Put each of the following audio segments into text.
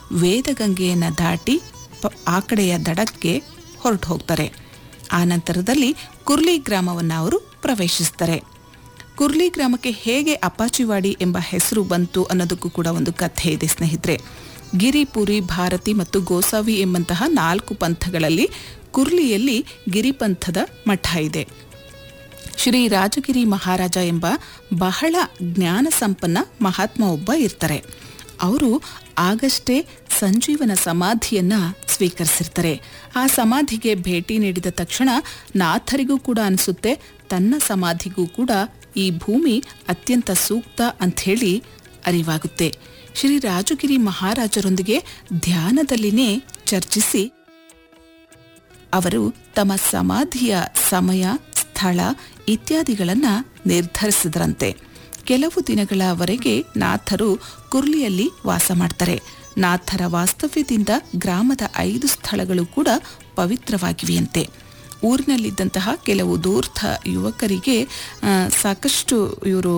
ವೇದಗಂಗೆಯನ್ನು ದಾಟಿ ಪ- ಆ ಕಡೆಯ ದಡಕ್ಕೆ ಹೊರಟು ಹೋಗ್ತಾರೆ ಆ ನಂತರದಲ್ಲಿ ಕುರ್ಲಿ ಗ್ರಾಮವನ್ನು ಅವರು ಪ್ರವೇಶಿಸ್ತಾರೆ ಕುರ್ಲಿ ಗ್ರಾಮಕ್ಕೆ ಹೇಗೆ ಅಪಾಚಿವಾಡಿ ಎಂಬ ಹೆಸರು ಬಂತು ಅನ್ನೋದಕ್ಕೂ ಕೂಡ ಒಂದು ಕಥೆ ಇದೆ ಸ್ನೇಹಿತರೆ ಗಿರಿಪುರಿ ಭಾರತಿ ಮತ್ತು ಗೋಸಾವಿ ಎಂಬಂತಹ ನಾಲ್ಕು ಪಂಥಗಳಲ್ಲಿ ಕುರ್ಲಿಯಲ್ಲಿ ಗಿರಿಪಂಥದ ಮಠ ಇದೆ ಶ್ರೀ ರಾಜಗಿರಿ ಮಹಾರಾಜ ಎಂಬ ಬಹಳ ಜ್ಞಾನ ಸಂಪನ್ನ ಮಹಾತ್ಮ ಒಬ್ಬ ಇರ್ತಾರೆ ಅವರು ಆಗಷ್ಟೇ ಸಂಜೀವನ ಸಮಾಧಿಯನ್ನ ಸ್ವೀಕರಿಸಿರ್ತಾರೆ ಆ ಸಮಾಧಿಗೆ ಭೇಟಿ ನೀಡಿದ ತಕ್ಷಣ ನಾಥರಿಗೂ ಕೂಡ ಅನಿಸುತ್ತೆ ತನ್ನ ಸಮಾಧಿಗೂ ಕೂಡ ಈ ಭೂಮಿ ಅತ್ಯಂತ ಸೂಕ್ತ ಅಂಥೇಳಿ ಅರಿವಾಗುತ್ತೆ ಶ್ರೀ ರಾಜಗಿರಿ ಮಹಾರಾಜರೊಂದಿಗೆ ಧ್ಯಾನದಲ್ಲಿನೇ ಚರ್ಚಿಸಿ ಅವರು ತಮ್ಮ ಸಮಾಧಿಯ ಸಮಯ ಸ್ಥಳ ಇತ್ಯಾದಿಗಳನ್ನು ನಿರ್ಧರಿಸಿದರಂತೆ ಕೆಲವು ದಿನಗಳವರೆಗೆ ನಾಥರು ಕುರ್ಲಿಯಲ್ಲಿ ವಾಸ ಮಾಡ್ತಾರೆ ನಾಥರ ವಾಸ್ತವ್ಯದಿಂದ ಗ್ರಾಮದ ಐದು ಸ್ಥಳಗಳು ಕೂಡ ಪವಿತ್ರವಾಗಿವೆಯಂತೆ ಊರಿನಲ್ಲಿದ್ದಂತಹ ಕೆಲವು ದೂರ್ಥ ಯುವಕರಿಗೆ ಆ, ಸಾಕಷ್ಟು ಇವರು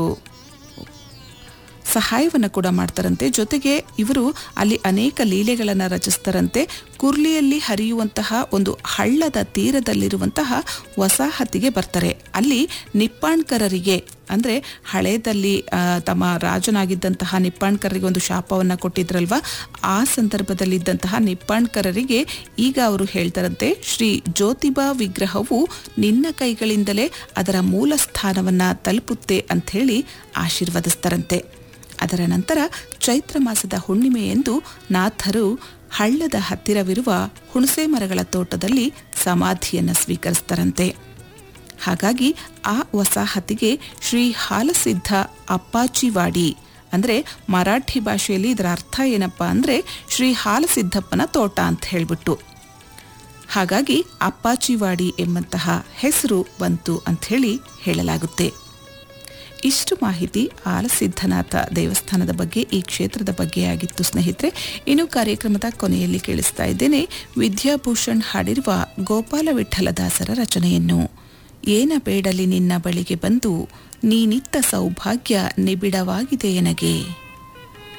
ಸಹಾಯವನ್ನು ಕೂಡ ಮಾಡ್ತಾರಂತೆ ಜೊತೆಗೆ ಇವರು ಅಲ್ಲಿ ಅನೇಕ ಲೀಲೆಗಳನ್ನು ರಚಿಸ್ತಾರಂತೆ ಕುರ್ಲಿಯಲ್ಲಿ ಹರಿಯುವಂತಹ ಒಂದು ಹಳ್ಳದ ತೀರದಲ್ಲಿರುವಂತಹ ವಸಾಹತಿಗೆ ಬರ್ತಾರೆ ಅಲ್ಲಿ ನಿಪ್ಪಾಣ್ಕರರಿಗೆ ಅಂದರೆ ಹಳೇದಲ್ಲಿ ಆ, ತಮ್ಮ ರಾಜನಾಗಿದ್ದಂತಹ ನಿಪ್ಪಾಣ್ಕರರಿಗೆ ಒಂದು ಶಾಪವನ್ನು ಕೊಟ್ಟಿದ್ರಲ್ವ ಆ ಸಂದರ್ಭದಲ್ಲಿದ್ದಂತಹ ನಿಪ್ಪಾಣ್ಕರರಿಗೆ ಈಗ ಅವರು ಹೇಳ್ತಾರಂತೆ ಶ್ರೀ ಜ್ಯೋತಿಬಾ ವಿಗ್ರಹವು ನಿನ್ನ ಕೈಗಳಿಂದಲೇ ಅದರ ಮೂಲ ಸ್ಥಾನವನ್ನು ತಲುಪುತ್ತೆ ಅಂಥೇಳಿ ಆಶೀರ್ವದಿಸ್ತಾರಂತೆ ಅದರ ನಂತರ ಚೈತ್ರ ಮಾಸದ ಹುಣ್ಣಿಮೆಯೆಂದು ನಾಥರು ಹಳ್ಳದ ಹತ್ತಿರವಿರುವ ಹುಣಸೆ ಮರಗಳ ತೋಟದಲ್ಲಿ ಸಮಾಧಿಯನ್ನು ಸ್ವೀಕರಿಸ್ತಾರಂತೆ ಹಾಗಾಗಿ ಆ ವಸಾಹತಿಗೆ ಶ್ರೀ ಹಾಲಸಿದ್ಧ ಅಪ್ಪಾಚಿವಾಡಿ ಅಂದರೆ ಮರಾಠಿ ಭಾಷೆಯಲ್ಲಿ ಇದರ ಅರ್ಥ ಏನಪ್ಪ ಅಂದರೆ ಶ್ರೀ ಹಾಲಸಿದ್ದಪ್ಪನ ತೋಟ ಅಂತ ಹೇಳಿಬಿಟ್ಟು ಹಾಗಾಗಿ ಅಪ್ಪಾಚಿವಾಡಿ ಎಂಬಂತಹ ಹೆಸರು ಬಂತು ಅಂಥೇಳಿ ಹೇಳಲಾಗುತ್ತೆ ಇಷ್ಟು ಮಾಹಿತಿ ಆಲಸಿದ್ಧನಾಥ ದೇವಸ್ಥಾನದ ಬಗ್ಗೆ ಈ ಕ್ಷೇತ್ರದ ಬಗ್ಗೆ ಆಗಿತ್ತು ಸ್ನೇಹಿತರೆ ಇನ್ನು ಕಾರ್ಯಕ್ರಮದ ಕೊನೆಯಲ್ಲಿ ಕೇಳಿಸ್ತಾ ಇದ್ದೇನೆ ವಿದ್ಯಾಭೂಷಣ್ ಹಾಡಿರುವ ಗೋಪಾಲ ವಿಠಲದಾಸರ ರಚನೆಯನ್ನು ಏನ ಬೇಡಲಿ ನಿನ್ನ ಬಳಿಗೆ ಬಂದು ನೀನಿತ್ತ ಸೌಭಾಗ್ಯ ನಿಬಿಡವಾಗಿದೆ ಎನಗೆ